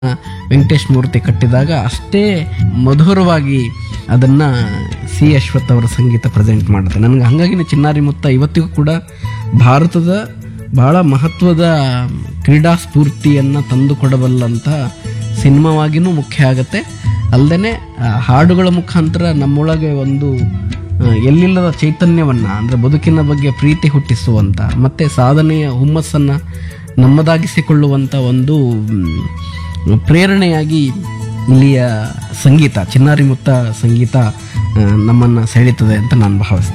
ವೆಂಕಟೇಶ್ ಮೂರ್ತಿ ಕಟ್ಟಿದಾಗ ಅಷ್ಟೇ ಮಧುರವಾಗಿ ಅದನ್ನ ಸಿ ಅಶ್ವಥ್ ಅವರ ಸಂಗೀತ ಪ್ರೆಸೆಂಟ್ ಮಾಡುತ್ತೆ ನನಗೆ ಹಾಗಾಗಿ ಚಿನ್ನಾರಿ ಮುತ್ತ ಇವತ್ತಿಗೂ ಕೂಡ ಭಾರತದ ಬಹಳ ಮಹತ್ವದ ಕ್ರೀಡಾ ಸ್ಫೂರ್ತಿಯನ್ನು ತಂದುಕೊಡಬಲ್ಲಂಥ ಸಿನಿಮಾವಾಗಿನೂ ಮುಖ್ಯ ಆಗತ್ತೆ ಅಲ್ಲದೆ ಹಾಡುಗಳ ಮುಖಾಂತರ ನಮ್ಮೊಳಗೆ ಒಂದು ಆ, ಎಲ್ಲಿಲ್ಲದ ಚೈತನ್ಯವನ್ನ ಅಂದ್ರೆ ಬದುಕಿನ ಬಗ್ಗೆ ಪ್ರೀತಿ ಹುಟ್ಟಿಸುವಂತ ಮತ್ತೆ ಸಾಧನೆಯ ಹುಮ್ಮಸ್ಸನ್ನ ನಮ್ಮದಾಗಿಸಿಕೊಳ್ಳುವಂತ ಒಂದು ಮ್, ಪ್ರೇರಣೆಯಾಗಿ ಇಲ್ಲಿಯ ಸಂಗೀತ ಚಿನ್ನಾರಿ ಮುತ್ತ ಸಂಗೀತ ಆ, ನಮ್ಮನ್ನ ಸೆಳೀತದೆ ಅಂತ ನಾನು ಭಾವಿಸ್ತೇನೆ